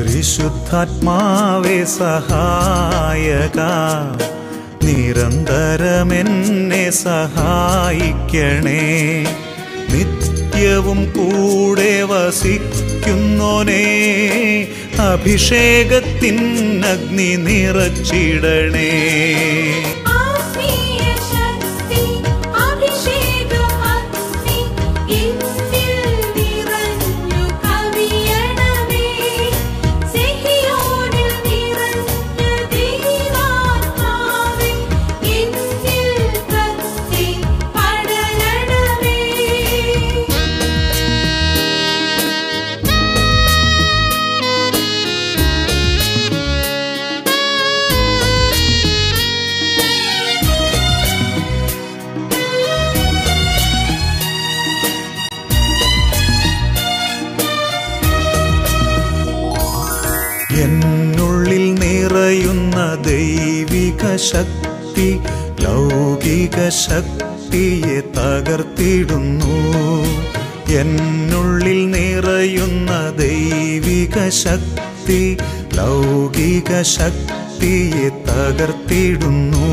പരിശുദ്ധാത്മാവേ സഹായക നിരന്തരമെന്നെ സഹായിക്കണേ നിത്യവും കൂടെ വസിക്കുന്നോനേ അഭിഷേകത്തിൻ അഗ്നി നിറച്ചിടണേ ആത്മീയ ശക്തി അഭിഷേകമഗ്നി എന്നിൽ നിറഞ്ഞു കവിയണമേ സിഹിയോനിൽ നിറഞ്ഞ ദൈവാത്മാവേ എന്നിൽ കത്തി പടരണമേ എന്നുള്ളിൽ നിറയുന്ന ദൈവിക ശക്തി ലൗകിക ശക്തിയെ തകർത്തിടുന്നു എന്നുള്ളിൽ നിറയുന്ന ദൈവിക ശക്തി ലൗകിക ശക്തിയെ തകർത്തിടുന്നു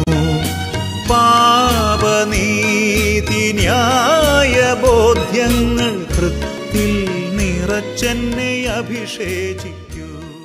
പാപനീതി ന്യായ ബോധ്യങ്ങൾ ഹൃത്തിൽ നിറച്ചെന്നെ അഭിഷേചിക്കൂ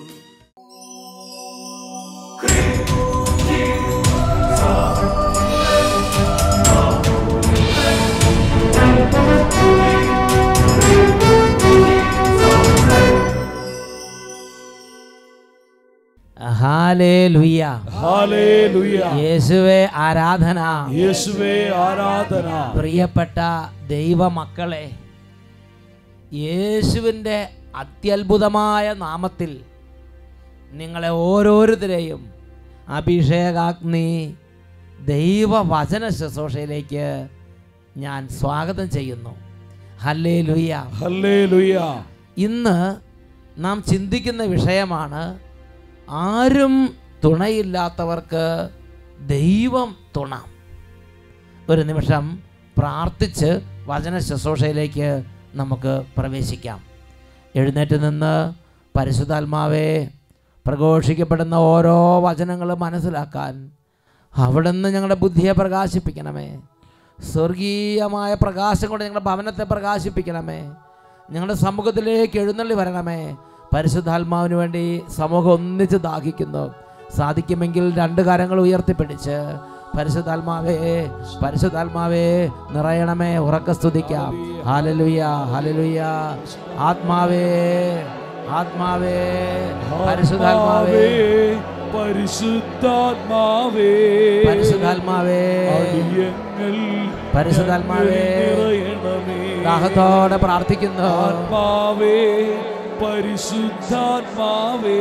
ഹാലേലുയ്യ ഹല്ലേലൂയ യേശുവേ ആരാധന യേശുവേ ആരാധന പ്രിയപ്പെട്ട ദൈവമക്കളെ യേശുവിൻ്റെ അത്യത്ഭുതമായ നാമത്തിൽ നിങ്ങളെ ഓരോരുത്തരെയും അഭിഷേകാഗ്നി ദൈവവചന ശുശ്രൂഷയിലേക്ക് ഞാൻ സ്വാഗതം ചെയ്യുന്നു ഹല്ലേ ലുയ്യ ഹല്ലേലൂയ ഇന്ന് നാം ചിന്തിക്കുന്ന വിഷയമാണ് ആരും തുണയില്ലാത്തവർക്ക് ദൈവം തുണ ഒരു നിമിഷം പ്രാർത്ഥിച്ച് വചന ശുശ്രൂഷയിലേക്ക് നമുക്ക് പ്രവേശിക്കാം എഴുന്നേറ്റ് നിന്ന് പരിശുദ്ധാത്മാവെ പ്രഘോഷിക്കപ്പെടുന്ന ഓരോ വചനങ്ങളും മനസ്സിലാക്കാൻ അവിടുന്ന് ഞങ്ങളുടെ ബുദ്ധിയെ പ്രകാശിപ്പിക്കണമേ സ്വർഗീയമായ പ്രകാശം കൊണ്ട് ഞങ്ങളുടെ ഭവനത്തെ പ്രകാശിപ്പിക്കണമേ ഞങ്ങളുടെ സമൂഹത്തിലേക്ക് എഴുന്നള്ളി വരണമേ പരിശുദ്ധാത്മാവിന് വേണ്ടി സമൂഹം ഒന്നിച്ച് ദാഹിക്കുന്നു സാധിക്കുമെങ്കിൽ രണ്ട് കരങ്ങൾ ഉയർത്തിപ്പിടിച്ച് പരിശുദ്ധാത്മാവേ പരിശുദ്ധാത്മാവേ നിറയണമേ ഉറക്ക സ്തുതിക്കാം ഹാലലുയ ഹാലലുയ ആത്മാവേ ആത്മാവേ പരിശുദ്ധാത്മാവേ പരിശുദ്ധാത്മാവേ പരിശുദ്ധാത്മാവേ അടിയങ്ങൾ പരിശുദ്ധാത്മാവേ നിറയണമേ ദാഹത്തോടെ പ്രാർത്ഥിക്കുന്നു ആത്മാവേ പരിശുദ്ധാത്മാവേ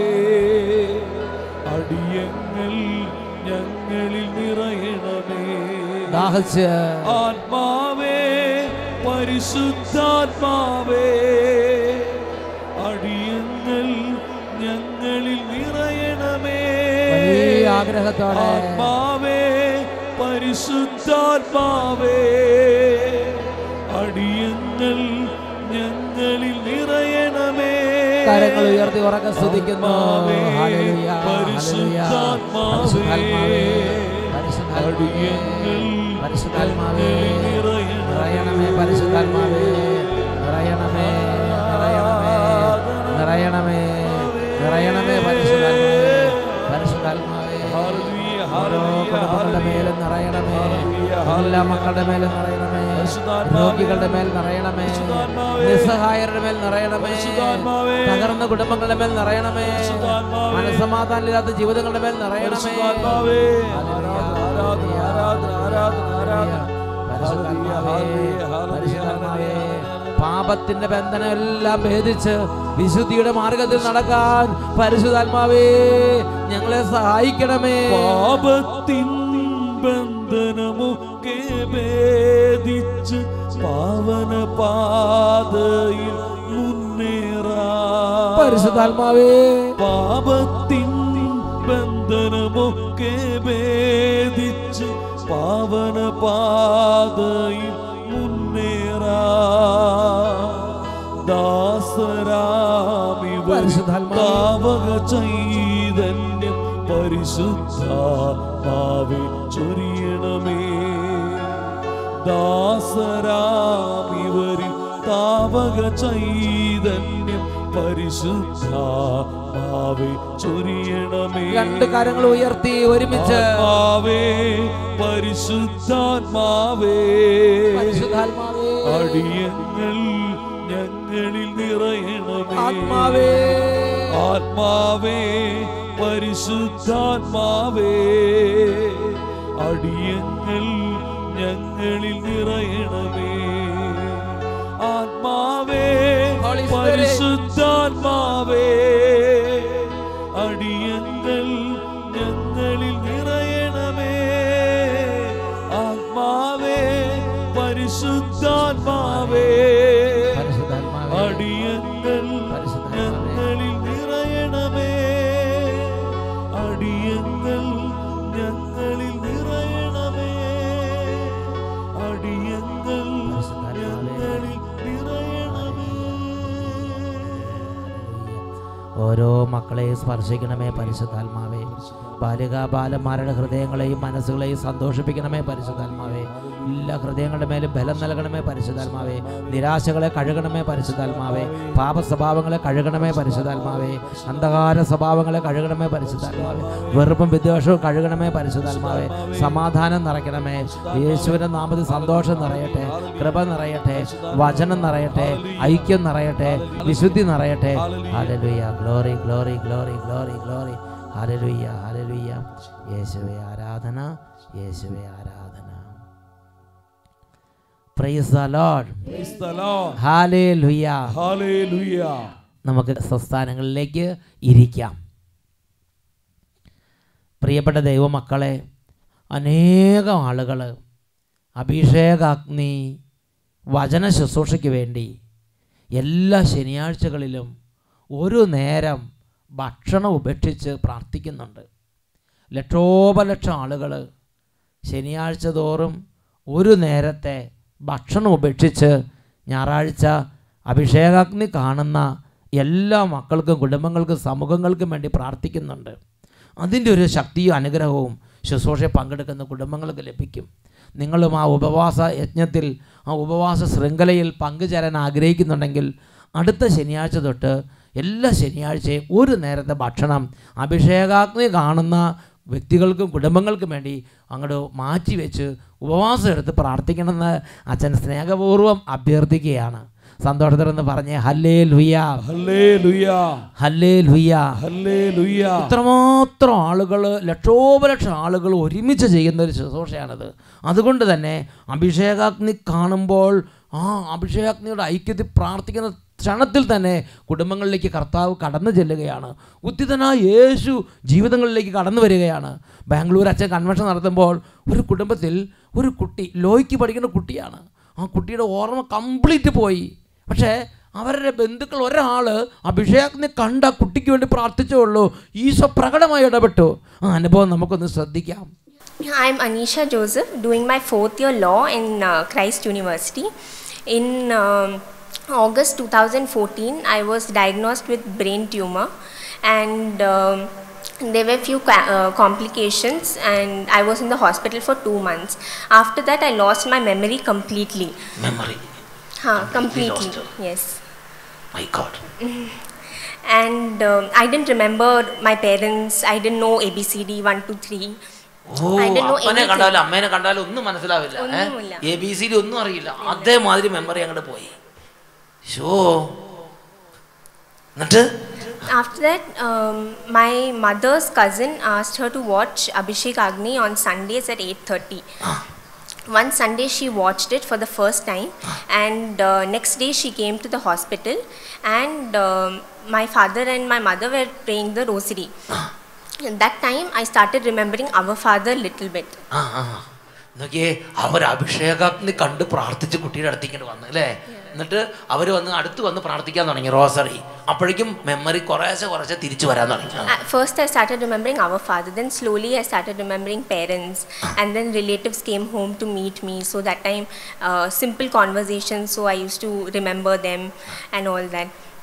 അടിയങ്ങൾ ഞങ്ങളിൽ നിറയണമേ ദാഹിച്ച് ആത്മാവേ പരിശുദ്ധാത്മാവേ അടിയങ്ങൾ ഞങ്ങളിൽ നിറയണമേ വലിയ ആഗ്രഹത്തോടെ ആത്മാവേ പരിശുദ്ധാത്മാവേ അടിയങ്ങൾ ഞങ്ങളിൽ നിറയണമേ കരങ്ങൾ ഉയർത്തി ഉറക്കെ സ്തുതിക്കുന്നു ആത്മാവേ, ഹല്ലേലൂയ, ഹല്ലേലൂയ. പരിശുദ്ധാത്മാവേ, പരിശുദ്ധാത്മാവേ, അടിയങ്ങൾ പരിശുദ്ധാത്മാവേ ഞങ്ങളിൽ നിറയണമേ. നിറയണമേ പരിശുദ്ധാത്മാവേ നിറയണമേ നിറയണമേ നിറയണമേ നിറയണമേ പരിശുദ്ധാത്മാവേ പരിശുദ്ധാത്മാവേ ഹല്ലേലൂയ, ഓരോ ഹല്ലേലൂയ, കുടുംബങ്ങളുടെ മേലും നിറയണമേ എല്ലാ മക്കളുടെ മേലും നിറയണമേ പരിശുദ്ധാത്മാവേ, രോഗികളുടെ മേൽ നിറയണമേ പരിശുദ്ധാത്മാവേ, നിസ്സഹായരുടെ മേൽ നിറയണമേ പരിശുദ്ധാത്മാവേ, തകർന്ന കുടുംബങ്ങളുടെ മേൽ നിറയണമേ പരിശുദ്ധാത്മാവേ, മനസ്സമാധാനമില്ലാത്ത ജീവിതങ്ങളുടെ മേൽ നിറയണമേ പരിശുദ്ധാത്മാവേ, ഹല്ലേലൂയ, ആരാധന, ആരാധന, ആരാധന, ആരാധന. പരിശുദ്ധാത്മാവേ, ഹല്ലേലൂയ, ഹല്ലേലൂയ, പരിശുദ്ധാത്മാവേ, ഹല്ലേലൂയ. പാപത്തിന്റെ ബന്ധനം എല്ലാം ഭേദിച്ച് വിശുദ്ധിയുടെ മാർഗത്തിൽ നടക്കാൻ പരിശുദ്ധാത്മാവേ ഞങ്ങളെ സഹായിക്കണമേ പാപത്തിൻ ബന്ധനമൊക്കെ ഭേദിച്ച് പാവന പാതയിൽ മുന്നേറാ പരിശുദ്ധാത്മാവേ പാപത്തിൻ ബന്ധനമൊക്കെ ഭേദിച്ച് പാവന പാതയിൽ മുന്നേറാ ദാസരാമിവ പരിശുദ്ധാത്മാവേ താവക ചൈതന്യം പരിശുദ്ധാത്മാവേ ചൊരിയണമേ ദാസരാമിവരിൽ താവക ചൈതന്യം പരിശുദ്ധാത്മാവേ ചൊരിയണമേ രണ്ട് കരങ്ങൾ ഉയർത്തി ഒരുമിച്ച് ആത്മാവേ പരിശുദ്ധാത്മാവേ പരിശുദ്ധാത്മാവേ അടിയങ്ങൾ ഞങ്ങളിൽ നിറയണമേ ആത്മാവേ ആത്മാവേ പരിശുദ്ധാത്മാവേ അടിയങ്ങൾ ഞങ്ങളിൽ നിറയണമേ ആത്മാവേ Holy Spirit. പരിശുദ്ധാത്മാവേ അടിയങ്ങൾ ഞങ്ങളിൽ നിറയണമേ ആത്മാവേ പരിശുദ്ധാത്മാവേ പരിശുദ്ധാത്മാവേ അടിയങ്ങൾ ഞങ്ങളിൽ നിറയണമേ അടിയങ്ങൾ ഞങ്ങളിൽ നിറയണമേ അടിയങ്ങൾ ഞങ്ങളിൽ നിറയണമേ ഓരോ മക്കളെയും സ്പർശിക്കണമേ പരിശുദ്ധാത്മാവേ ബാലിക ബാലന്മാരുടെ ഹൃദയങ്ങളെയും മനസ്സുകളെയും സന്തോഷിപ്പിക്കണമേ പരിശുദ്ധാത്മാവേ എല്ലാ ഹൃദയങ്ങളുടെ മേലും ബലം നൽകണമേ പരിശുദ്ധാത്മാവേ നിരാശകളെ കഴുകണമേ പരിശുദ്ധാത്മാവേ പാപ സ്വഭാവങ്ങളെ കഴുകണമേ പരിശുദ്ധാത്മാവേ അന്ധകാര സ്വഭാവങ്ങളെ കഴുകണമേ പരിശുദ്ധാത്മാവേ വെറുപ്പും വിദ്വേഷവും കഴുകണമേ പരിശുദ്ധാത്മാവേ സമാധാനം നിറയ്ക്കണമേ യേശുവിൻ്റെ നാമത്തിൽ സന്തോഷം നിറയട്ടെ കൃപ നിറയട്ടെ വചനം നിറയട്ടെ ഐക്യം നിറയട്ടെ വിശുദ്ധി നിറയട്ടെ hallelujah glory glory glory glory glory hallelujah hallelujah യേശുവേ ആരാധന യേശുവേ ആരാധന price the Lord Praise the Lord. Hallelujah Hallelujah. നമുക്ക് സംസ്ഥാനങ്ങളിലേക്ക് ഇരിക്കാം പ്രിയപ്പെട്ട ദൈവമക്കളെ അനേകം ആളുകൾ അഭിഷേകാഗ്നി വചന ശുശ്രൂഷയ്ക്ക് വേണ്ടി എല്ലാ ശനിയാഴ്ചകളിലും ഒരു നേരം ഭക്ഷണം ഉപേക്ഷിച്ച് പ്രാർത്ഥിക്കുന്നുണ്ട് ലക്ഷോപലക്ഷം ആളുകൾ ശനിയാഴ്ച തോറും ഒരു നേരത്തെ ഭക്ഷണം ഉപേക്ഷിച്ച് ഞായറാഴ്ച അഭിഷേകാഗ്നി കാണുന്ന എല്ലാ മക്കൾക്കും കുടുംബങ്ങൾക്കും സമൂഹങ്ങൾക്കും വേണ്ടി പ്രാർത്ഥിക്കുന്നുണ്ട് അതിൻ്റെ ഒരു ശക്തിയും അനുഗ്രഹവും ശുശ്രൂഷയെ പങ്കെടുക്കുന്ന കുടുംബങ്ങൾക്ക് ലഭിക്കും നിങ്ങളും ആ ഉപവാസ യജ്ഞത്തിൽ ആ ഉപവാസ ശൃംഖലയിൽ പങ്കുചേരാൻ ആഗ്രഹിക്കുന്നുണ്ടെങ്കിൽ അടുത്ത ശനിയാഴ്ച തൊട്ട് എല്ലാ ശനിയാഴ്ചയും ഒരു നേരത്തെ ഭക്ഷണം അഭിഷേകാഗ്നി കാണുന്ന വ്യക്തികൾക്കും കുടുംബങ്ങൾക്കും വേണ്ടി അങ്ങോട്ട് മാറ്റി വെച്ച് ഉപവാസം എടുത്ത് പ്രാർത്ഥിക്കണമെന്ന് അച്ഛൻ സ്നേഹപൂർവ്വം അഭ്യർത്ഥിക്കുകയാണ് സന്തോഷത്തിലെന്ന് പറഞ്ഞേ ഹല്ലേ ലുയ്യ Hallelujah. ഹല്ലേ ലുയ്യ Hallelujah. ഇത്രമാത്രം ആളുകൾ ലക്ഷോപലക്ഷം ആളുകൾ ഒരുമിച്ച് ചെയ്യുന്ന ഒരു ശുശ്രൂഷയാണിത് അതുകൊണ്ട് തന്നെ അഭിഷേകാഗ്നി കാണുമ്പോൾ ആ അഭിഷേകാഗ്നിയുടെ ഐക്യത്തിൽ പ്രാർത്ഥിക്കുന്ന ക്ഷണത്തിൽ തന്നെ കുടുംബങ്ങളിലേക്ക് കർത്താവ് കടന്നു ചെല്ലുകയാണ് ഉദ്ധിതനായ യേശു ജീവിതങ്ങളിലേക്ക് കടന്നു വരികയാണ് ബാംഗ്ലൂർ അച്ഛൻ കൺവെൻഷൻ നടത്തുമ്പോൾ ഒരു കുടുംബത്തിൽ ഒരു കുട്ടി ലോയ്ക്ക് പഠിക്കുന്ന കുട്ടിയാണ് ആ കുട്ടിയുടെ ഓർമ്മ കംപ്ലീറ്റ് പോയി പക്ഷേ അവരുടെ ബന്ധുക്കൾ ഒരാൾ അഭിഷേകത്തിനെ കണ്ട കുട്ടിക്ക് വേണ്ടി പ്രാർത്ഥിച്ചേ ഉള്ളൂ ഈശോ പ്രകടമായി ഇടപെട്ടു ആ അനുഭവം നമുക്കൊന്ന് ശ്രദ്ധിക്കാം I'm Anisha Joseph, doing my fourth year law in uh, Christ University. In um, August 2014, I was diagnosed with brain tumor, and um, there were few ca- uh, complications, and I was in the hospital for two months. After that, I lost my memory completely. Memory Huh, Completely completely, lost yes. My God And um, I didn't remember my parents. I didn't know ABCD one two three. Oh I didn't know അപ്പനെ anything. കണ്ടാലും അമ്മേനെ കണ്ടാലും ഒന്നും മനസ്സിലാവില്ല ഒന്നുമില്ല. A B C D ഒന്നും അറിയില്ല അതേമാതിരി മെമ്മറി അങ്ങോട്ട് പോയി ഷോ എന്നിട്ട് After that, um, my mother's cousin asked her to watch Abhishek Agni on Sundays at 8:30. One Sunday she watched it for the first time, and uh, next day she came to the hospital, and um, my father and my mother were praying the rosary. At that time, I started remembering our father little bit. ആ ആ നോക്കിയേ അവർ അഭിഷേകാഗ്നി കണ്ട് പ്രാർത്ഥിച്ച് കുട്ടിയുടെ അടുത്തേക്ക് വന്നു അല്ലേ എന്നിട്ട് അവർ വന്ന് അടുത്ത് വന്ന് പ്രാർത്ഥിക്കാൻ തുടങ്ങി റോസറി അപ്പോഴേക്കും മെമ്മറി കുറേശ്ശെ കുറേശ്ശെ തിരിച്ചു വരാൻ തുടങ്ങി ആ. At first, I started remembering our father. Then slowly, I started remembering parents, and then relatives came home to meet me. So that time, uh, simple conversations. So I used to remember them and all that.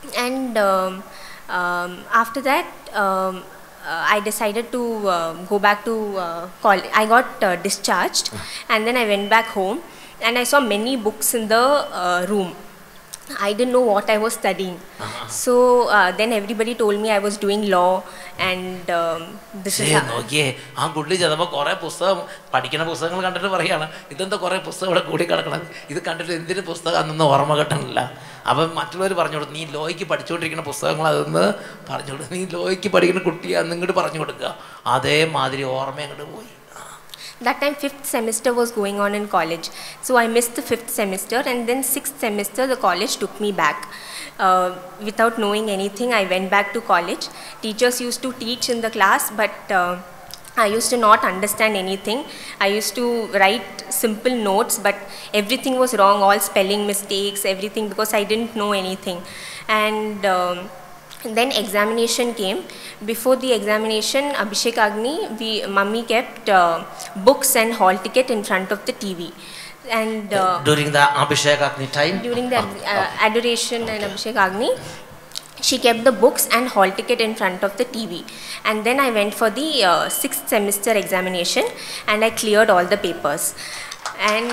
and um, um, after that um, uh, i decided to uh, go back to uh, college i got uh, discharged and then i went back home and i saw many books in the uh, room i didn't know what i was studying so uh, then everybody told me i was doing law and um, this ശേ is how, നോക്കിയേ ആ കുട്ടി ചെന്നപ്പോൾ കുറേ പുസ്തകം പഠിക്കുന്ന പുസ്തകങ്ങൾ കണ്ടിട്ട് പറയാണ് ഇതെന്താ കുറേ പുസ്തകം ഇവിടെ കൂടി കിടക്കണം ഇത് കണ്ടിട്ട് എന്തിന് പുസ്തകം അതൊന്നും ഓർമ്മ കിട്ടണില്ല അപ്പം മറ്റുള്ളവർ പറഞ്ഞു കൊടുത്തു നീ ലോയ്ക്ക് പഠിച്ചുകൊണ്ടിരിക്കുന്ന പുസ്തകങ്ങൾ അതൊന്ന് പറഞ്ഞു കൊടുത്തു നീ ലോയ്ക്ക് പഠിക്കുന്ന കുട്ടിയാന്ന് ഇങ്ങോട്ട് പറഞ്ഞു കൊടുക്കുക അതേമാതിരി ഓർമ്മ അങ്ങോട്ട് പോയി that time fifth semester was going on in college so i missed the fifth semester and then sixth semester the college took me back uh, without knowing anything i went back to college teachers used to teach in the class but uh, I used to not understand anything. I used to write simple notes, but everything was wrong, all spelling mistakes, everything, because I didn't know anything. And um, then examination came before the examination abhishek agni we mummy kept uh, books and hall ticket in front of the tv and uh, during the Abhishek Agni time during the uh, adoration and abhishek agni she kept the books and hall ticket in front of the tv and then i went for the uh, sixth semester examination and i cleared all the papers and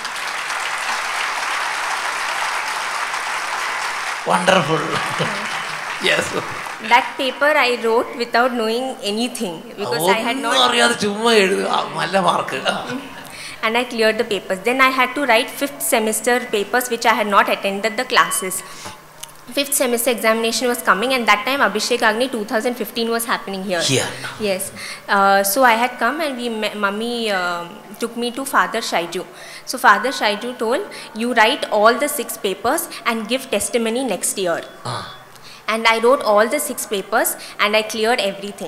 wonderful yes that paper i wrote without knowing anything because i had ഒന്നും not അറിയാതെ ചുമ്മാ എഴുതുക ആ, നല്ല mark and I cleared the papers. Then I had to write fifth semester papers which I had not attended the classes. Fifth semester examination was coming, and that time Abhishek Agni 2015 was happening here. Here. Yes. Uh, so I had come, and we me- mummy um took me to Father Shaiju. So Father Shaiju told, "You write all the six papers and give testimony next year." And I wrote all the six papers, and I cleared everything.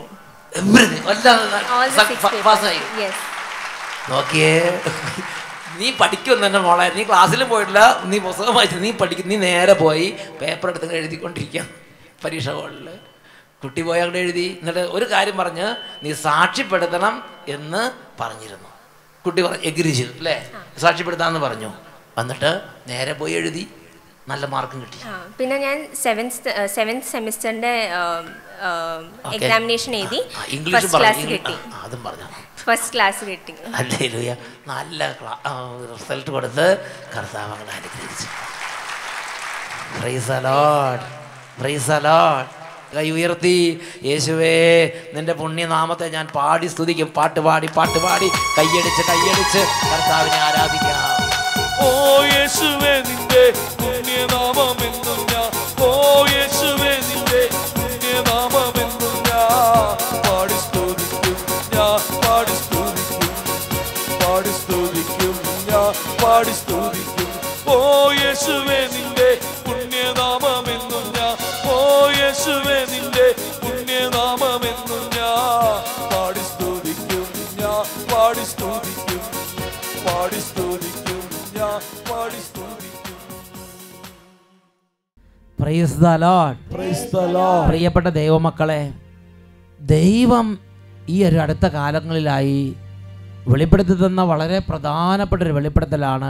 All the six papers. പാസ്സായി Yes. നോക്കിയേ നീ പഠിക്കും തന്നെ മോളെ നീ ക്ലാസ്സിലും പോയിട്ടില്ല നീ പുസ്തകം വായിച്ചു നീ പഠിക്കും നീ നേരെ പോയി പേപ്പർ എടുത്ത് ഇങ്ങനെ എഴുതിക്കൊണ്ടിരിക്കാം പരീക്ഷ ഹോളിൽ കുട്ടി പോയി അവിടെ എഴുതി എന്നിട്ട് ഒരു കാര്യം പറഞ്ഞ് നീ സാക്ഷ്യപ്പെടുത്തണം എന്ന് പറഞ്ഞിരുന്നു കുട്ടി പറഞ്ഞു എഗ്രി ചെയ്തു അല്ലേ സാക്ഷ്യപ്പെടുത്താമെന്ന് പറഞ്ഞു എന്നിട്ട് നേരെ പോയി എഴുതി നല്ല മാർക്കും കിട്ടി ആ, പിന്നെ ഞാൻ സെവൻത്ത് സെവൻത്ത് സെമിസ്റ്ററിൻ്റെ Okay. എക്സാമിനേഷൻ എഴുതി ആ, ഇംഗ്ലീഷും ഫസ്റ്റ് ക്ലാസ് പറഞ്ഞു കിട്ടി ആ, അതും പറഞ്ഞു ഫസ്റ്റ് ക്ലാസ് കിട്ടി അല്ലേ ലൂയ നല്ല റിസൾട്ട് കൊടുത്ത് കർത്താവ് അങ്ങനെ അനുഗ്രഹിച്ചു Praise the Lord. Praise the Lord. കൈ ഉയർത്തി യേശുവേ നിന്റെ പുണ്യനാമത്തെ ഞാൻ പാടി സ്തുതിക്കും പാട്ട് പാടി പാട്ട് പാടി കൈയടിച്ച് കൈയടിച്ച് കർത്താവിനെ ആരാധിക്കാം ഓ യേശുവേ നിന്റെ പുണ്യനാമമെന്നും ഞാൻ ഓ യേശുവേ നിന്റെ പുണ്യനാമമെന്നും ഞാൻ പാടി സ്തുതിക്കും ഞാൻ പാടി സ്തുതിക്കും പാടി സ്തുതിക്കും ഞാൻ പാടി സ്തുതിക്കും ഓ യേശുവേ നിന്റെ പുണ്യനാമമെന്നും ഞാൻ ഓ യേശുവേ നിന്റെ പുണ്യനാമമെന്നും ഞാൻ പാടി സ്തുതിക്കും ഞാൻ പാടി സ്തുതിക്കും പാടി സ്തുതിക്കും ഞാൻ പാടി സ്തുതിക്കും praise the Lord Praise the Lord. പ്രിയപ്പെട്ട ദൈവമക്കളെ ദൈവം ഈ ഒരു അടുത്ത കാലങ്ങളിലായി വെളിപ്പെടുത്തി തന്ന വളരെ പ്രധാനപ്പെട്ട ഒരു വെളിപ്പെടുത്തലാണ്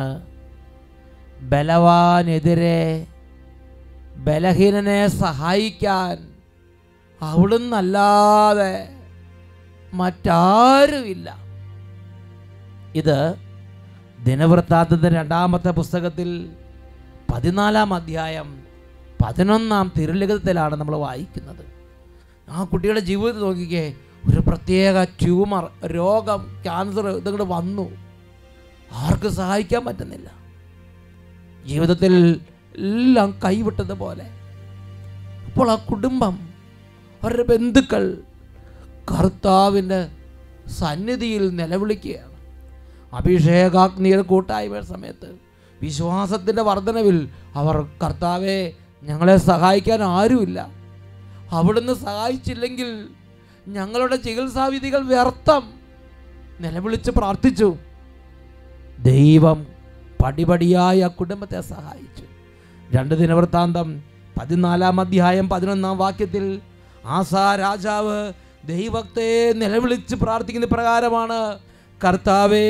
ബലവാനെതിരെ ബലഹീനനെ സഹായിക്കാൻ അവിടുന്നല്ലാതെ മറ്റാരുമില്ല ഇത് ദിനവൃത്താന്തത്തിൻ്റെ രണ്ടാമത്തെ പുസ്തകത്തിൽ പതിനാലാം അധ്യായം പതിനൊന്നാം തിരുലിഖിതത്തിലാണ് നമ്മൾ വായിക്കുന്നത് ആ കുട്ടിയുടെ ജീവിതത്തിൽ നോക്കിക്കേ ഒരു പ്രത്യേക ട്യൂമർ രോഗം ക്യാൻസർ ഇതങ്ങോട്ട് വന്നു ആർക്കും സഹായിക്കാൻ പറ്റുന്നില്ല ജീവിതത്തിൽ എല്ലാം കൈവിട്ടതുപോലെ അപ്പോൾ ആ കുടുംബം അവരുടെ ബന്ധുക്കൾ കർത്താവിൻ്റെ സന്നിധിയിൽ നിലവിളിക്കുകയാണ് അഭിഷേകാഗ്നിയുടെ കൂട്ടായ്മയുടെ സമയത്ത് വിശ്വാസത്തിൻ്റെ വർധനവിൽ അവർ കർത്താവെ ഞങ്ങളെ സഹായിക്കാൻ ആരുമില്ല അവിടുന്ന് സഹായിച്ചില്ലെങ്കിൽ ഞങ്ങളുടെ ചികിത്സാവിധികൾ വ്യർത്ഥം നിലവിളിച്ച് പ്രാർത്ഥിച്ചു ദൈവം പടിപടിയായി ആ കുടുംബത്തെ സഹായിച്ചു രണ്ട് ദിനവൃത്താന്തം പതിനാലാം അധ്യായം പതിനൊന്നാം വാക്യത്തിൽ ആസാ രാജാവ് ദൈവത്തെ നിലവിളിച്ച് പ്രാർത്ഥിക്കുന്ന പ്രകാരമാണ് കർത്താവേ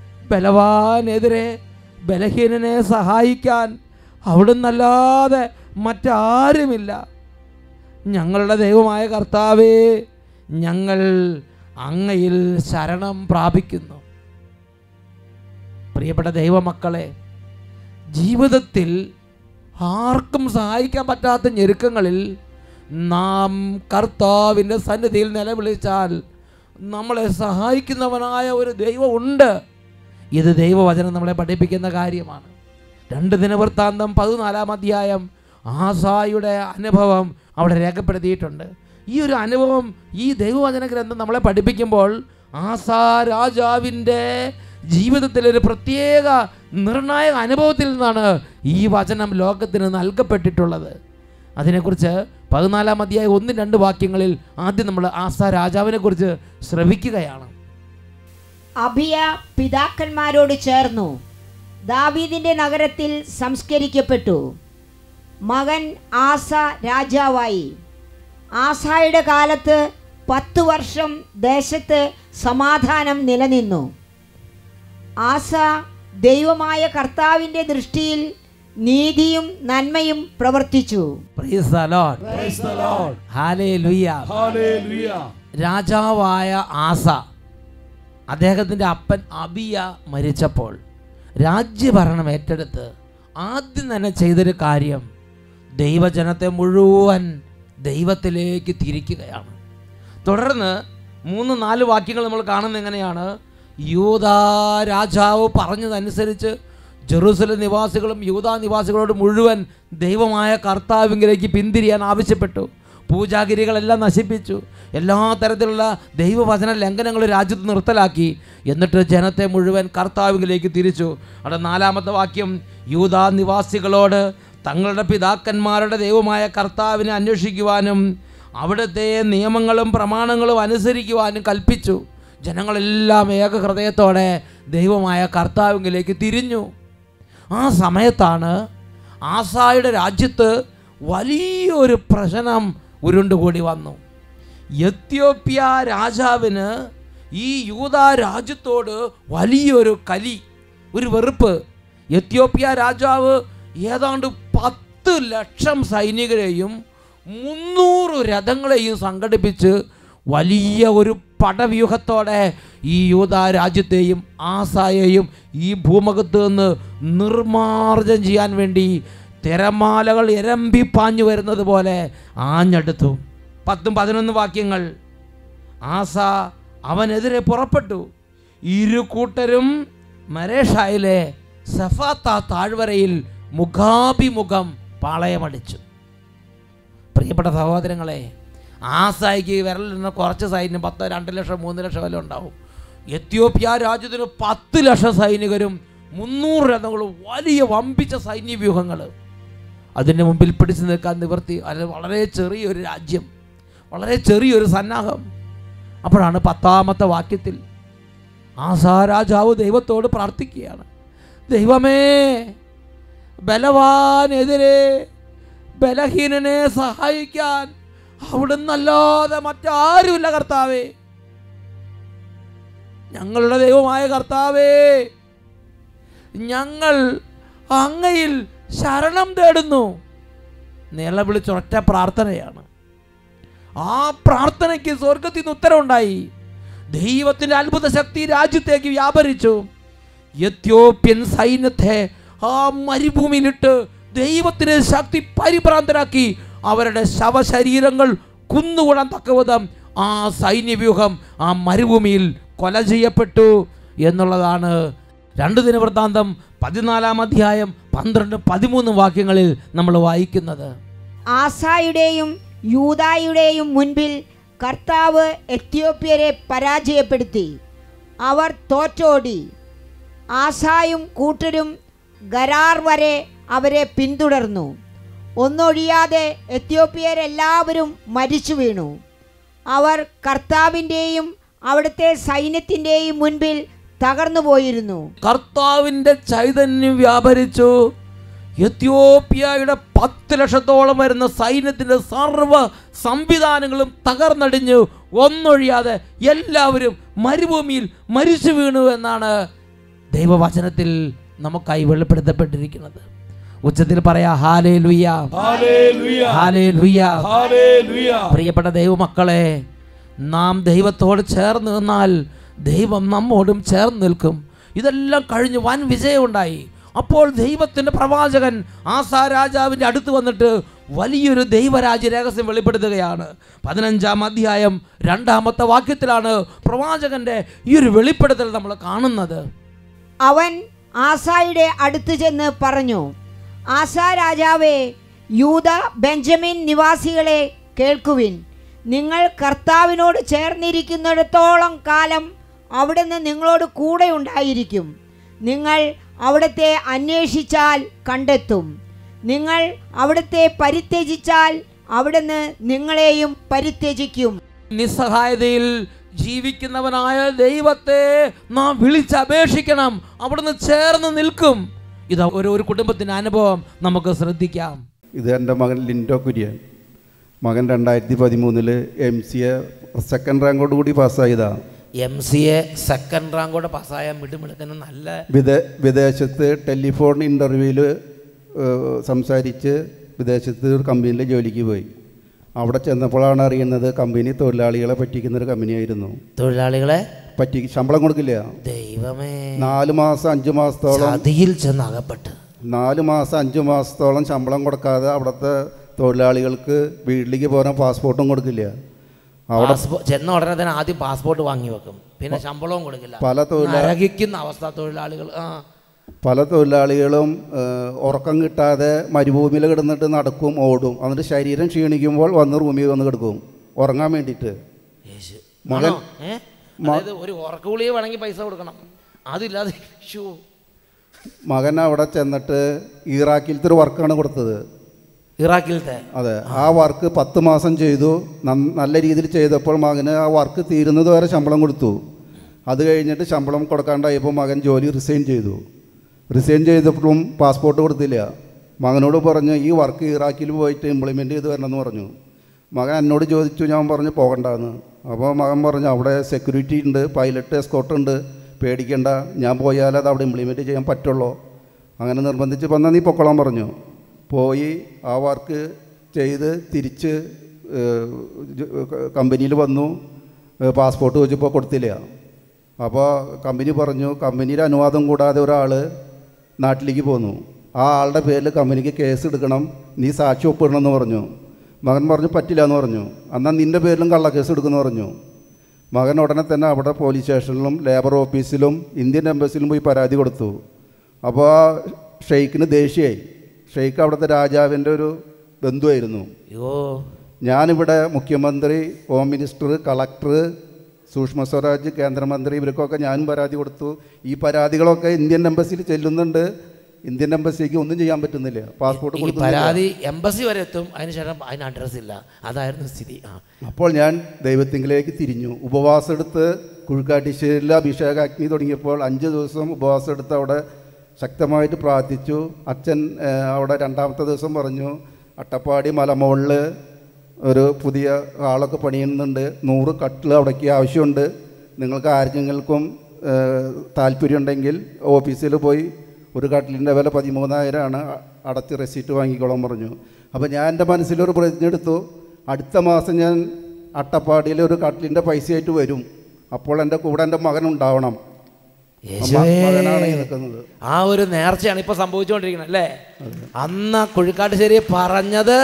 ബലവാനെതിരെ ബലഹീനനെ സഹായിക്കാൻ അവിടുന്നല്ലാതെ മറ്റാരുമില്ല ഞങ്ങളുടെ ദൈവമായ കർത്താവേ ഞങ്ങൾ അങ്ങയിൽ ശരണം പ്രാപിക്കുന്നു പ്രിയപ്പെട്ട ദൈവമക്കളെ ജീവിതത്തിൽ ആർക്കും സഹായിക്കാൻ പറ്റാത്ത ഞെരുക്കങ്ങളിൽ നാം കർത്താവിൻ്റെ സന്നിധിയിൽ നിലവിളിച്ചാൽ നമ്മളെ സഹായിക്കുന്നവനായ ഒരു ദൈവമുണ്ട് ഇത് ദൈവവചനം നമ്മളെ പഠിപ്പിക്കുന്ന കാര്യമാണ് രണ്ട് ദിനവൃത്താന്തം പതിനാലാം അധ്യായം ആസായുടെ അനുഭവം അവിടെ രേഖപ്പെടുത്തിയിട്ടുണ്ട് ഈ ഒരു അനുഭവം ഈ ദൈവവചന ഗ്രന്ഥം നമ്മളെ പഠിപ്പിക്കുമ്പോൾ ആസാ രാജാവിൻ്റെ ജീവിതത്തിലെ ഒരു പ്രത്യേക നിർണായക അനുഭവത്തിൽ നിന്നാണ് ഈ വചനം ലോകത്തിന് നൽകപ്പെട്ടിട്ടുള്ളത് അതിനെക്കുറിച്ച് പതിനാലാം അധ്യായം ഒന്നും രണ്ട് വാക്യങ്ങളിൽ ആദ്യം നമ്മൾ ആസ രാജാവിനെ കുറിച്ച് ശ്രവിക്കുകയാണ് അഭിയ പിതാക്കന്മാരോട് ചേർന്നു ദാവീദിന്റെ നഗരത്തിൽ സംസ്കരിക്കപ്പെട്ടു മകൻ ആസ രാജാവായി ആസായുടെ കാലത്ത് പത്തു വർഷം ദേശത്ത് സമാധാനം നിലനിന്നു ആസ ദൈവമായ കർത്താവിൻ്റെ ദൃഷ്ടിയിൽ നീതിയും നന്മയും പ്രവർത്തിച്ചു Praise the Lord. Hallelujah. രാജാവായ ആസ അദ്ദേഹത്തിൻ്റെ അപ്പൻ അബിയ മരിച്ചപ്പോൾ രാജ്യഭരണം ഏറ്റെടുത്ത് ആദ്യം തന്നെ ചെയ്തൊരു കാര്യം ദൈവജനത്തെ മുഴുവൻ ദൈവത്തിലേക്ക് തിരിക്കുകയാണ് തുടർന്ന് മൂന്ന് നാല് വാക്യങ്ങൾ നമ്മൾ കാണുന്നത് എങ്ങനെയാണ് യൂതാ രാജാവ് പറഞ്ഞതനുസരിച്ച് ജെറൂസലം നിവാസികളും യൂതാ നിവാസികളോട് മുഴുവൻ ദൈവമായ കർത്താവിങ്കിലേക്ക് പിന്തിരിയാൻ ആവശ്യപ്പെട്ടു പൂജാഗിരികളെല്ലാം നശിപ്പിച്ചു എല്ലാ തരത്തിലുള്ള ദൈവവചന ലംഘനങ്ങൾ രാജ്യത്ത് നിർത്തലാക്കി എന്നിട്ട് ജനത്തെ മുഴുവൻ കർത്താവിങ്കിലേക്ക് തിരിച്ചു അവിടെ നാലാമത്തെ വാക്യം യൂതാ നിവാസികളോട് തങ്ങളുടെ പിതാക്കന്മാരുടെ ദൈവമായ കർത്താവിനെ അന്വേഷിക്കുവാനും അവിടുത്തെ നിയമങ്ങളും പ്രമാണങ്ങളും അനുസരിക്കുവാനും കൽപ്പിച്ചു ജനങ്ങളെല്ലാം ഏക ഹൃദയത്തോടെ ദൈവമായ കർത്താവിങ്കിലേക്ക് തിരിഞ്ഞു ആ സമയത്താണ് ആസായുടെ രാജ്യത്ത് വലിയൊരു പ്രശ്നം ഉരുണ്ടുകൂടി വന്നു എത്യോപ്യ രാജാവിന് ഈ യൂത രാജ്യത്തോട് വലിയൊരു കലി ഒരു വെറുപ്പ് എത്യോപ്യ രാജാവ് ഏതാണ്ട് പത്ത് ലക്ഷം സൈനികരെയും മുന്നൂറ് രഥങ്ങളെയും സംഘടിപ്പിച്ച് വലിയ ഒരു പടവ്യൂഹത്തോടെ ഈ യൂത രാജ്യത്തെയും ആസായെയും ഈ ഭൂമുഖത്ത് നിന്ന് നിർമാർജം ചെയ്യാൻ വേണ്ടി തിരമാലകൾ ഇരമ്പി പാഞ്ഞു വരുന്നത് പോലെ ആഞ്ഞെടുത്തു പത്തും പതിനൊന്ന് വാക്യങ്ങൾ ആസ അവനെതിരെ പുറപ്പെട്ടു ഇരു കൂട്ടരും മരേഷായിലെ സഫാത്ത താഴ്വരയിൽ മുഖാഭിമുഖം പാളയമടിച്ചു പ്രിയപ്പെട്ട സഹോദരങ്ങളെ ആസായിക്ക് വിരലിൽ നിന്ന് കുറച്ച് സൈന്യം പത്ത് രണ്ട് ലക്ഷം മൂന്ന് ലക്ഷം വല്ല ഉണ്ടാവും എത്യോപ്യ രാജ്യത്തിന് പത്ത് ലക്ഷം സൈനികരും മുന്നൂറ് രഥങ്ങളും വലിയ വമ്പിച്ച സൈന്യ വ്യൂഹങ്ങൾ അതിൻ്റെ മുമ്പിൽ പിടിച്ചു നിൽക്കാൻ നിവർത്തി അത് വളരെ ചെറിയൊരു രാജ്യം വളരെ ചെറിയൊരു സന്നാഹം അപ്പോഴാണ് പത്താമത്തെ വാക്യത്തിൽ ആസാ രാജാവ് ദൈവത്തോട് പ്രാർത്ഥിക്കുകയാണ് ദൈവമേ ബലവാനെതിരെ ബലഹീനനെ സഹായിക്കാൻ അവിടുന്നല്ലാതെ മറ്റാരുമില്ല കർത്താവേ ഞങ്ങളുടെ ദൈവമായ കർത്താവേ ഞങ്ങൾ അങ്ങയിൽ ശരണം തേടുന്നു നിലവിളിച്ച ഒറ്റ പ്രാർത്ഥനയാണ് ആ പ്രാർത്ഥനയ്ക്ക് സ്വർഗത്തിൽ നിന്ന് ഉത്തരവുണ്ടായി ദൈവത്തിൻ്റെ അത്ഭുത ശക്തി രാജ്യത്തേക്ക് വ്യാപരിച്ചു എത്യോപ്യൻ സൈന്യത്തെ ആ മരുഭൂമിയിലിട്ട് ദൈവത്തിന് ശക്തി പരിഭ്രാന്തരാക്കി അവരുടെ ശവശരീരങ്ങൾ കുന്നുകൂടാൻ തക്കവിധം ആ സൈന്യവ്യൂഹം ആ മരുഭൂമിയിൽ കൊല ചെയ്യപ്പെട്ടു എന്നുള്ളതാണ് രണ്ട് ദിനവൃത്താന്തം പതിനാലാം അധ്യായം പന്ത്രണ്ട് പതിമൂന്ന് വാക്യങ്ങളിൽ നമ്മൾ വായിക്കുന്നത് ആസായുടെയും യൂതായുടെയും മുൻപിൽ കർത്താവ് എത്യോപ്യരെ പരാജയപ്പെടുത്തി അവർ തോറ്റോടി ആസായും കൂട്ടരും ഗരാർ വരെ അവരെ പിന്തുടർന്നു ഒന്നൊഴിയാതെ എത്യോപ്യരെല്ലാവരും മരിച്ചു വീണു അവർ കർത്താവിൻ്റെയും അവിടുത്തെ സൈന്യത്തിൻ്റെയും മുൻപിൽ തകർന്നു പോയിരുന്നു കർത്താവിൻ്റെ ചൈതന്യം വ്യാപരിച്ചു എത്യോപ്യയുടെ പത്ത് ലക്ഷത്തോളം വരുന്ന സൈന്യത്തിൻ്റെ സർവ്വ സംവിധാനങ്ങളും തകർന്നടിഞ്ഞു ഒന്നൊഴിയാതെ എല്ലാവരും മരുഭൂമിയിൽ മരിച്ചു വീണു എന്നാണ് ദൈവവചനത്തിൽ നമുക്കായി വെളിപ്പെടുത്തപ്പെട്ടിരിക്കുന്നത് ഉച്ചത്തിൽ പറയാ ഹാലേ ലുയ്യ ഹല്ലേലൂയ ഹാലേ ലുയ്യ ഹല്ലേലൂയ പ്രിയപ്പെട്ട ദൈവമക്കളെ നാം ദൈവത്തോട് ചേർന്ന് നിന്നാൽ ദൈവം നമ്മോടും ചേർന്ന് നിൽക്കും ഇതെല്ലാം കഴിഞ്ഞ് വൻ വിജയമുണ്ടായി അപ്പോൾ ദൈവത്തിൻ്റെ പ്രവാചകൻ ആസാ രാജാവിൻ്റെ അടുത്ത് വന്നിട്ട് വലിയൊരു ദൈവരാജ്യ രഹസ്യം വെളിപ്പെടുത്തുകയാണ് പതിനഞ്ചാം അധ്യായം രണ്ടാമത്തെ വാക്യത്തിലാണ് പ്രവാചകന്റെ ഈ ഒരു വെളിപ്പെടുത്തൽ നമ്മൾ കാണുന്നത് അവൻ ആസായുടെ അടുത്ത് ചെന്ന് പറഞ്ഞു ആസാ രാജാവേ യൂത ബെഞ്ചമിൻ നിവാസികളെ കേൾക്കുവിൻ നിങ്ങൾ കർത്താവിനോട് ചേർന്നിരിക്കുന്നിടത്തോളം കാലം അവിടുന്ന് നിങ്ങളോട് കൂടെ ഉണ്ടായിരിക്കും നിങ്ങൾ അവിടുത്തെ അന്വേഷിച്ചാൽ കണ്ടെത്തും നിങ്ങൾ അവിടുത്തെ പരിത്യജിച്ചാൽ അവിടുന്ന് നിങ്ങളെയും പരിത്യജിക്കും നിസ്സഹായതയിൽ ജീവിക്കുന്നവനായ ദൈവത്തെ നാം വിളിച്ചപേക്ഷിക്കണം അവിടുന്ന് ചേർന്ന് നിൽക്കും ഇത് ഒരു ഒരു കുടുംബത്തിന്റെ അനുഭവം നമുക്ക് ശ്രദ്ധിക്കാം ഇത് എൻ്റെ മകൻ ലിൻഡോ കുര്യൻ മകൻ രണ്ടായിരത്തി പതിമൂന്നില് എം സി എ സെക്കൻഡ് റാങ്കോട് കൂടി പാസ്സായതാണ് എം സി എ സെക്കൻഡ് റാങ്കോടെ പാസ്സായ മിടുമിടുക്കുന്ന നല്ല വിദേ വിദേശത്ത് ടെലിഫോൺ ഇൻ്റർവ്യൂവിൽ സംസാരിച്ച് വിദേശത്ത് ഒരു കമ്പനിയിൽ ജോലിക്ക് പോയി അവിടെ ചെന്നപ്പോഴാണ് അറിയുന്നത് കമ്പനി തൊഴിലാളികളെ പറ്റിക്കുന്ന ഒരു കമ്പനിയായിരുന്നു തൊഴിലാളികളെ പറ്റി ശമ്പളം കൊടുക്കില്ല ദൈവമേ നാല് മാസം അഞ്ച് മാസത്തോളം ചതിയിൽ ചെന്ന് അകപ്പെട്ട് നാല് മാസം അഞ്ച് മാസത്തോളം ശമ്പളം കൊടുക്കാതെ അവിടുത്തെ തൊഴിലാളികൾക്ക് വീട്ടിലേക്ക് പോകാൻ പാസ്പോർട്ടും കൊടുക്കില്ല അവിടെ പാസ്പോ- ചെന്ന ഉടനെ തന്നെ ആദ്യം പാസ്പോർട്ട് വാങ്ങി വെക്കും പിന്നെ ശമ്പളവും കൊടുക്കില്ല പല തൊഴിലാ നരകിക്കുന്ന അവസ്ഥ തൊഴിലാളികൾ ആ പല തൊഴിലാളികളും ഏഹ്, ഉറക്കം കിട്ടാതെ മരുഭൂമിയിൽ കിടന്നിട്ട് നടക്കും ഓടും എന്നിട്ട് ശരീരം ക്ഷീണിക്കുമ്പോൾ വന്ന് റൂമിൽ വന്ന് കിടക്കും ഉറങ്ങാൻ വേണ്ടിയിട്ട് യേശു മകൻ ആണോ? ഏ? അതായത് ഒരു ഉറക്കുളിയെ വേണമെങ്കിൽ പൈസ കൊടുക്കണം അതില്ലാതെ ശ്ശോ. മകൻ അവിടെ ചെന്നിട്ട് ഇറാഖിലത്തെ ഒരു വർക്കാണ് കൊടുത്തത് ഇറാഖിലത്തെ അതെ ആ വർക്ക് പത്ത് മാസം ചെയ്തു നന്ന- നല്ല രീതിയിൽ ചെയ്തപ്പോൾ മകന് ആ വർക്ക് തീരുന്നത് വരെ ശമ്പളം കൊടുത്തു അത് കഴിഞ്ഞിട്ട് ശമ്പളം കൊടുക്കാണ്ടായപ്പോൾ മകൻ ജോലി റിസൈൻ ചെയ്തു റിസൈൻ ചെയ്തപ്പോഴും പാസ്പോർട്ട് കൊടുത്തില്ല മകനോട് പറഞ്ഞു ഈ വർക്ക് ഇറാഖിൽ പോയിട്ട് ഇംപ്ലിമെൻ്റ് ചെയ്ത് വരണമെന്ന് പറഞ്ഞു മകൻ എന്നോട് ചോദിച്ചു ഞാൻ പറഞ്ഞു പോകണ്ടെന്ന് അപ്പോൾ മകൻ പറഞ്ഞു അവിടെ സെക്യൂരിറ്റി ഉണ്ട് പൈലറ്റ് എസ്കോട്ട് ഉണ്ട് പേടിക്കണ്ട ഞാൻ പോയാൽ അത് അവിടെ ഇംപ്ലിമെൻറ്റ് ചെയ്യാൻ പറ്റുള്ളൂ അങ്ങനെ നിർബന്ധിച്ച് വന്നാൽ നീ പൊക്കോളാൻ പറഞ്ഞു പോയി ആ വർക്ക് ചെയ്ത് തിരിച്ച് കമ്പനിയിൽ വന്നു ഏഹ് പാസ്പോർട്ട് ചോദിച്ചപ്പോൾ കൊടുത്തില്ല അപ്പോൾ കമ്പനി പറഞ്ഞു കമ്പനിയുടെ അനുവാദം കൂടാതെ ഒരാൾ നാട്ടിലേക്ക് പോന്നു ആ ആളുടെ പേരിൽ കമ്പനിക്ക് കേസ് എടുക്കണം നീ സാക്ഷി ഒപ്പിടണമെന്ന് പറഞ്ഞു മകൻ പറഞ്ഞു പറ്റില്ല എന്ന് പറഞ്ഞു എന്നാൽ നിൻ്റെ പേരിലും കള്ളക്കേസ് എടുക്കുമെന്ന് പറഞ്ഞു മകൻ ഉടനെ തന്നെ അവിടെ പോലീസ് സ്റ്റേഷനിലും ലേബർ ഓഫീസിലും ഇന്ത്യൻ എംബസിയിലും പോയി പരാതി കൊടുത്തു അപ്പോൾ ആ ഷെയ്ഖിന് ദേഷ്യമായി ഷെയ്ഖ് അവിടുത്തെ രാജാവിൻ്റെ ഒരു ബന്ധുവായിരുന്നു അയ്യോ ഞാനിവിടെ മുഖ്യമന്ത്രി ഹോം മിനിസ്റ്റർ കളക്ടർ സൂക്ഷ്മ സ്വരാജ് കേന്ദ്രമന്ത്രി ഇവർക്കൊക്കെ ഞാനും പരാതി കൊടുത്തു ഈ പരാതികളൊക്കെ ഇന്ത്യൻ എംബസിയിൽ ചെല്ലുന്നുണ്ട് ഇന്ത്യൻ എംബസിക്ക് ഒന്നും ചെയ്യാൻ പറ്റുന്നില്ല പാസ്പോർട്ട് ഈ കൊടുക്കുന്നില്ല പരാതി എംബസി വരെ എത്തും അതിനുശേഷം അതിന് അഡ്രസ് ഇല്ല അതായിരുന്നു സ്ഥിതി ആ അപ്പോൾ ഞാൻ ദൈവത്തിങ്കിലേക്ക് തിരിഞ്ഞു ഉപവാസം എടുത്ത് കുഴുക്കാട്ടിശ്ശേരിയിൽ അഭിഷേകാഗ്നി തുടങ്ങിയപ്പോൾ അഞ്ച് ദിവസം ഉപവാസം എടുത്ത് അവിടെ ശക്തമായിട്ട് പ്രാർത്ഥിച്ചു അച്ഛൻ ഏഹ്, അവിടെ രണ്ടാമത്തെ ദിവസം പറഞ്ഞു അട്ടപ്പാടി മലമുകളിൽ ഒരു പുതിയ ആളൊക്കെ പണിയുന്നുണ്ട് നൂറ് കട്ടിൽ അവിടേക്ക് ആവശ്യമുണ്ട് നിങ്ങൾക്ക് ആർക്കെങ്കിലും ഏഹ്, താല്പര്യമുണ്ടെങ്കിൽ ഓഫീസിൽ പോയി ഒരു കട്ടിലിൻ്റെ വില പതിമൂന്നായിരമാണ് അടച്ച് റെസീറ്റ് വാങ്ങിക്കോളാൻ പറഞ്ഞു അപ്പോൾ ഞാൻ എൻ്റെ മനസ്സിലൊരു പ്രതിജ്ഞ എടുത്തു അടുത്ത മാസം ഞാൻ അട്ടപ്പാടിയിൽ ഒരു കട്ടിലിൻ്റെ പൈസയായിട്ട് വരും അപ്പോൾ എൻ്റെ കൂടെ എൻ്റെ മകൻ ഉണ്ടാവണം യേശുവേ. മകനാണ് ഈ നിൽക്കുന്നത് ആ ഒരു നേർച്ചയാണ് ഇപ്പൊ സംഭവിച്ചുകൊണ്ടിരിക്കുന്നത് അല്ലേ അന്ന് കുഴിക്കാട്ടുശ്ശേരി പറഞ്ഞത്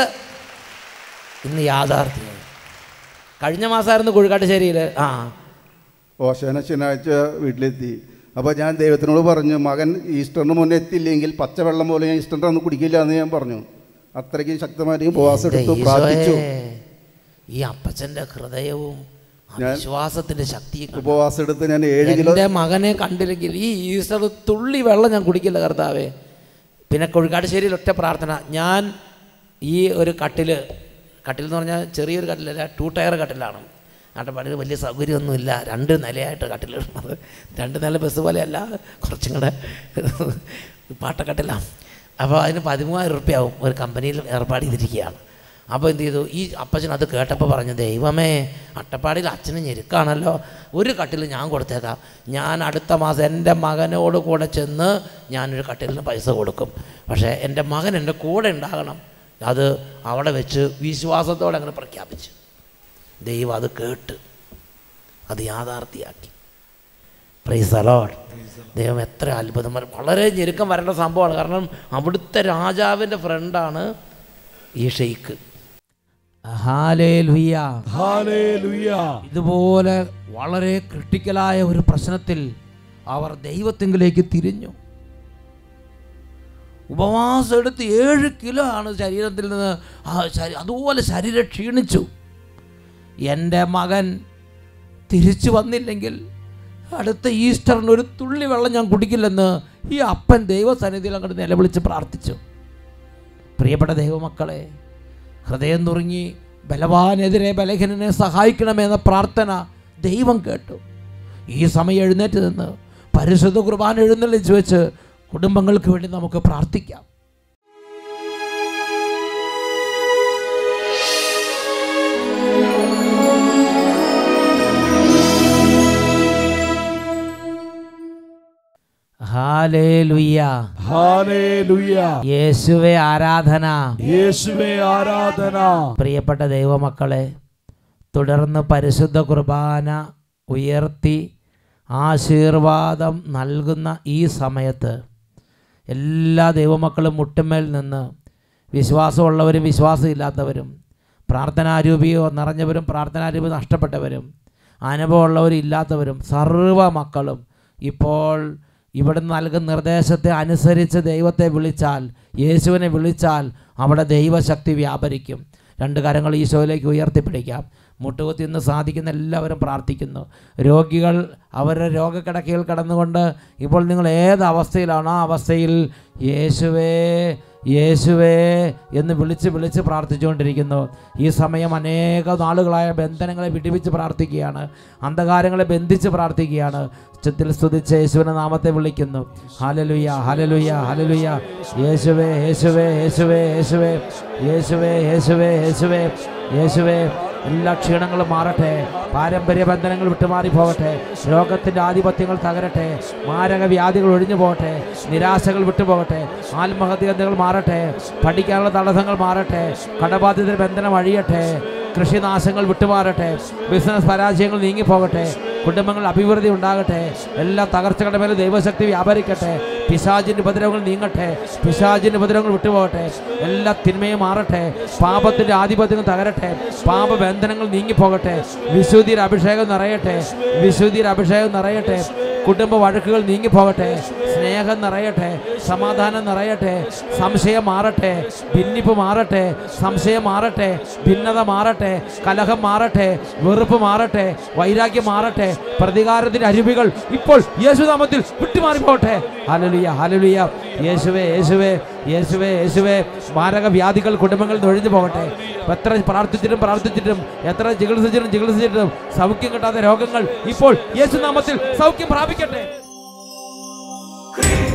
ഇന്ന് യാഥാർത്ഥ്യം കഴിഞ്ഞ മാസമായിരുന്നു കുഴിക്കാട്ടുശ്ശേരിയിൽ ആ ഓശാന ശനിയാഴ്ച വീട്ടിലെത്തി അപ്പോൾ ഞാൻ ദൈവത്തിനോട് പറഞ്ഞു മകൻ ഈസ്റ്ററിന് മുന്നേ എത്തിയില്ലെങ്കിൽ പച്ചവെള്ളം പോലെ ഞാൻ ഈസ്റ്ററിൻ്റെ അന്ന് കുടിക്കില്ല എന്ന് ഞാൻ പറഞ്ഞു അത്രയ്ക്ക് ശക്തമായിട്ട് ഉപവാസം എൻ്റെ എടുത്തു ഈശോയെ, പ്രാർത്ഥിച്ചു ഈ അപ്പച്ചന്റെ ഹൃദയവും ആ ഞാൻ- വിശ്വാസത്തിന്റെ ശക്തിയും കണ്ടു. ഉപവാസം എടുത്ത് ഞാൻ ഏഴ് കിലോ എൻ്റെ മകനെ കണ്ടില്ലെങ്കിൽ ഈ ഈസ്റ്റർ തുള്ളി വെള്ളം ഞാൻ കുടിക്കില്ല കർത്താവേ പിന്നെ കൊഴുക്കാട്ടുശ്ശേരിയിൽ ഒറ്റ പ്രാർത്ഥന ഞാൻ ഈ ഒരു കട്ടിൽ കട്ടിൽ എന്ന് പറഞ്ഞാൽ ചെറിയൊരു കട്ടിലല്ല ടു ടയർ കട്ടിലാണ് നാട്ടുപാടിൽ വലിയ സൗകര്യമൊന്നുമില്ല രണ്ട് നിലയായിട്ട് കട്ടിലിടുന്നത് രണ്ട് നില ബസ് പോലെയല്ല കുറച്ചും കൂടെ പാട്ടക്കട്ടിലാണ് അപ്പോൾ അതിന് പതിമൂവായിരം റുപ്യാവും ഒരു കമ്പനിയിൽ ഏർപ്പാട് ചെയ്തിരിക്കുകയാണ് അപ്പോൾ എന്ത് ചെയ്തു ഈ അപ്പച്ചൻ അത് കേട്ടപ്പോൾ പറഞ്ഞു ദൈവമേ അട്ടപ്പാടിയിൽ അച്ഛന് ഞെരുക്കാണല്ലോ ഒരു കട്ടിൽ ഞാൻ കൊടുത്തേക്കാം ഞാൻ അടുത്ത മാസം എൻ്റെ മകനോട് കൂടെ ചെന്ന് ഞാനൊരു കട്ടിലിന് പൈസ കൊടുക്കും പക്ഷേ എൻ്റെ മകൻ എൻ്റെ കൂടെ ഉണ്ടാകണം അത് അവിടെ വെച്ച് വിശ്വാസത്തോടെ അങ്ങനെ പ്രഖ്യാപിച്ചു ദൈവം അത് കേട്ട് അത് യാഥാർത്ഥ്യമാക്കി പ്രൈസ് അലോഡ് ദൈവം എത്ര അത്ഭുതം വളരെ ഞെരുക്കം വരേണ്ട സംഭവമാണ് കാരണം അവിടുത്തെ രാജാവിൻ്റെ ഫ്രണ്ടാണ് ഈ ഷെയ്ക്ക് ഹാലേലുയ്യ ഹല്ലേലൂയ ഇതുപോലെ വളരെ ക്രിട്ടിക്കലായ ഒരു പ്രശ്നത്തിൽ അവർ ദൈവത്തെങ്കിലേക്ക് തിരിഞ്ഞു ഉപവാസം എടുത്ത് ഏഴ് കിലോ ആണ് ശരീരത്തിൽ നിന്ന് ആ ശരീ- അതുപോലെ ശരീരം ക്ഷീണിച്ചു എൻ്റെ മകൻ തിരിച്ചു വന്നില്ലെങ്കിൽ അടുത്ത ഈസ്റ്ററിന് ഒരു തുള്ളി വെള്ളം ഞാൻ കുടിക്കില്ലെന്ന് ഈ അപ്പൻ ദൈവസന്നിധിയിൽ അങ്ങോട്ട് നിലവിളിച്ച് പ്രാർത്ഥിച്ചു പ്രിയപ്പെട്ട ദൈവമക്കളെ ഹൃദയം നുറുങ്ങി ബലവാനെതിരെ ബലഹീനനെ സഹായിക്കണമെന്ന പ്രാർത്ഥന ദൈവം കേട്ടു ഈ സമയം എഴുന്നേറ്റ് നിന്ന് പരിശുദ്ധ കുർബാന എഴുന്നള്ളിച്ച് വെച്ച് കുടുംബങ്ങൾക്ക് വേണ്ടി നമുക്ക് പ്രാർത്ഥിക്കാം ഹാലേലുയ്യ ഹല്ലേലൂയ യേശുവെ ആരാധന യേശുവേ ആരാധന പ്രിയപ്പെട്ട ദൈവമക്കളെ തുടർന്ന് പരിശുദ്ധ കുർബാന ഉയർത്തി ആശീർവാദം നൽകുന്ന ഈ സമയത്ത് എല്ലാ ദൈവമക്കളും മുട്ടുമേൽ നിന്ന് വിശ്വാസമുള്ളവരും വിശ്വാസമില്ലാത്തവരും പ്രാർത്ഥനാരൂപിയോ നിറഞ്ഞവരും പ്രാർത്ഥനാരൂപി നഷ്ടപ്പെട്ടവരും അനുഭവമുള്ളവരും ഇല്ലാത്തവരും സർവ്വ മക്കളും ഇപ്പോൾ ഇവിടെ നൽകുന്ന നിർദ്ദേശത്തെ അനുസരിച്ച് ദൈവത്തെ വിളിച്ചാൽ യേശുവിനെ വിളിച്ചാൽ അവിടെ ദൈവശക്തി വ്യാപരിക്കും രണ്ട് കരങ്ങൾ ഈശോയിലേക്ക് ഉയർത്തിപ്പിടിക്കാം മുട്ടുകുത്തി ഇന്ന് സാധിക്കുന്ന എല്ലാവരും പ്രാർത്ഥിക്കുന്നു രോഗികൾ അവരുടെ രോഗക്കിടക്കയിൽ കിടന്നുകൊണ്ട് ഇപ്പോൾ നിങ്ങൾ ഏത് അവസ്ഥയിലാണോ ആ അവസ്ഥയിൽ യേശുവേ യേശുവേ എന്ന് വിളിച്ച് വിളിച്ച് പ്രാർത്ഥിച്ചുകൊണ്ടിരിക്കുന്നു ഈ സമയം അനേക നാളുകളായ ബന്ധനങ്ങളെ വിടിവിച്ച് പ്രാർത്ഥിക്കുകയാണ് അന്ധകാരങ്ങളെ ബന്ധിച്ച് പ്രാർത്ഥിക്കുകയാണ് ഉച്ചത്തിൽ സ്തുതിച്ച് യേശുവിൻ്റെ നാമത്തെ വിളിക്കുന്നു ഹലലുയ ഹലലുയ ഹലലുയ യേശുവേ യേശുവേ യേശുവേ യേശുവേ യേശുവേ യേശുവേ യേശുവേ യേശുവേ എല്ലാ ക്ഷീണങ്ങളും മാറട്ടെ പാരമ്പര്യ ബന്ധനങ്ങൾ വിട്ടുമാറി പോകട്ടെ രോഗത്തിൻ്റെ ആധിപത്യങ്ങൾ തകരട്ടെ മാരക വ്യാധികൾ ഒഴിഞ്ഞു പോകട്ടെ നിരാശകൾ വിട്ടുപോകട്ടെ ആത്മഹത്യകൾ മാറട്ടെ പഠിക്കാനുള്ള തടസ്സങ്ങൾ മാറട്ടെ കടബാധിത ബന്ധനം അഴിയട്ടെ കൃഷിനാശങ്ങൾ വിട്ടുമാറട്ടെ ബിസിനസ് പരാജയങ്ങൾ നീങ്ങിപ്പോകട്ടെ കുടുംബങ്ങളിൽ അഭിവൃദ്ധി ഉണ്ടാകട്ടെ എല്ലാ തകർച്ചകളുടെ മേലെ ദൈവശക്തി വ്യാപരിക്കട്ടെ പിശാചിൻ്റെ ഉപദ്രവങ്ങൾ നീങ്ങട്ടെ പിശാചിൻ്റെ ഉപദ്രവങ്ങൾ വിട്ടുപോകട്ടെ എല്ലാ തിന്മയും മാറട്ടെ പാപത്തിൻ്റെ ആധിപത്യങ്ങൾ തകരട്ടെ പാപബന്ധനങ്ങൾ നീങ്ങിപ്പോകട്ടെ വിശുദ്ധിയുടെ അഭിഷേകം നിറയട്ടെ വിശുദ്ധിയുടെ അഭിഷേകം നിറയട്ടെ കുടുംബ വഴക്കുകൾ നീങ്ങിപ്പോകട്ടെ സ്നേഹം നിറയട്ടെ സമാധാനം നിറയട്ടെ സംശയം മാറട്ടെ ഭിന്നിപ്പ് മാറട്ടെ സംശയം മാറട്ടെ ഭിന്നത മാറട്ടെ കലഹം മാറട്ടെ വെറുപ്പ് മാറട്ടെ വൈരാഗ്യം മാറട്ടെ പ്രതികാരത്തിന്റെ അരുവികൾ ഇപ്പോൾ യേശുനാമത്തിൽ വിട്ടുമാറി പോകട്ടെ ഹലലുയ ഹലലുയ യേശുവേ യേശുവേ യേശുവേ യേശുവേ മാരക വ്യാധികൾ കുടുംബങ്ങളിൽ നിന്ന് ഒഴിഞ്ഞു പോകട്ടെ എത്ര പ്രാർത്ഥിച്ചിട്ടും പ്രാർത്ഥിച്ചിട്ടും എത്ര ചികിത്സിച്ചിട്ടും ചികിത്സിച്ചിട്ടും സൗഖ്യം കിട്ടാത്ത രോഗങ്ങൾ ഇപ്പോൾ യേശുനാമത്തിൽ സൗഖ്യം പ്രാപിക്കട്ടെ ക്രിസ്തു